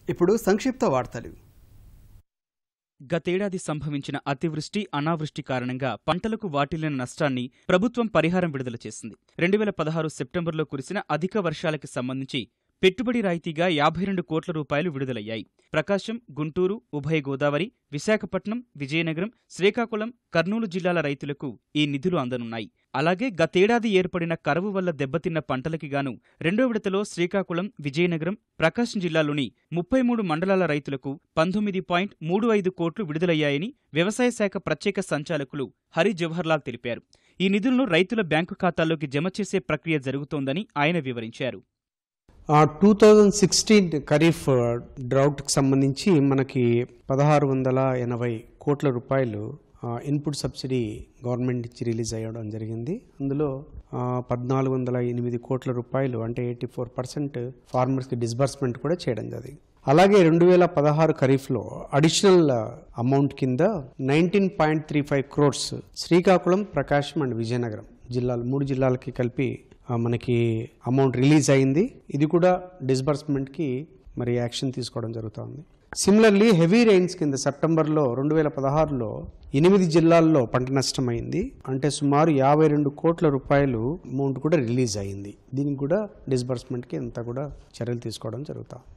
ఇప్పుడు సంక్షిప్త వార్తలు గతేడాది సంభవించిన అతివృష్టి అనావృష్టి కారణంగా పంటలకు వాటిల్లిన నష్టాన్ని ప్రభుత్వం పరిహారం విడుదల చేసింది రెండు వేల పదహారు సెప్టెంబర్లో కురిసిన అధిక వర్షాలకి సంబంధించి పెట్టుబడి రాయితీగా యాభై రెండు కోట్ల రూపాయలు విడుదలయ్యాయి ప్రకాశం గుంటూరు ఉభయ గోదావరి విశాఖపట్నం విజయనగరం శ్రీకాకుళం కర్నూలు జిల్లాల రైతులకు ఈ నిధులు అందనున్నాయి అలాగే గతేడాది ఏర్పడిన కరువు వల్ల దెబ్బతిన్న పంటలకి గాను రెండో విడతలో శ్రీకాకుళం విజయనగరం ప్రకాశం జిల్లాలోని ముప్పై మూడు మండలాల రైతులకు పంతొమ్మిది పాయింట్ మూడు ఐదు కోట్లు విడుదలయ్యాయని వ్యవసాయ శాఖ ప్రత్యేక సంచాలకులు హరి జవహర్లాల్ తెలిపారు ఈ నిధులను రైతుల బ్యాంకు ఖాతాల్లోకి జమ చేసే ప్రక్రియ జరుగుతోందని ఆయన వివరించారు టూ థౌజండ్ సిక్స్టీన్ ఖరీఫ్ డ్రౌట్కి సంబంధించి మనకి పదహారు వందల ఎనభై కోట్ల రూపాయలు ఇన్పుట్ సబ్సిడీ గవర్నమెంట్ ఇచ్చి రిలీజ్ అయ్యడం జరిగింది అందులో ఆ, పద్నాలుగు వందల ఎనిమిది కోట్ల రూపాయలు అంటే ఎయిటీ ఫోర్ పర్సెంట్ ఫార్మర్స్కి డిస్బర్స్మెంట్ కూడా చేయడం జరిగింది అలాగే రెండు వేల పదహారు ఖరీఫ్లో అడిషనల్ అమౌంట్ కింద nineteen point three five crores Srikakulam Prakasam and Vizianagaram జిల్లాలు మూడు జిల్లాలకి కలిపి ఆ, మనకి అమౌంట్ రిలీజ్ అయింది ఇది కూడా డిస్బర్స్మెంట్కి మరి యాక్షన్ తీసుకోవడం జరుగుతోంది సిమిలర్లీ హెవీ రెయిన్స్ కింద సెప్టెంబర్లో రెండు వేల పదహారులో ఎనిమిది జిల్లాల్లో పంట నష్టం అయింది అంటే సుమారు యాభై రెండు కోట్ల రూపాయలు అమౌంట్ కూడా రిలీజ్ అయింది దీనికి కూడా డిస్బర్స్మెంట్కి అంతా కూడా చర్యలు తీసుకోవడం జరుగుతుంది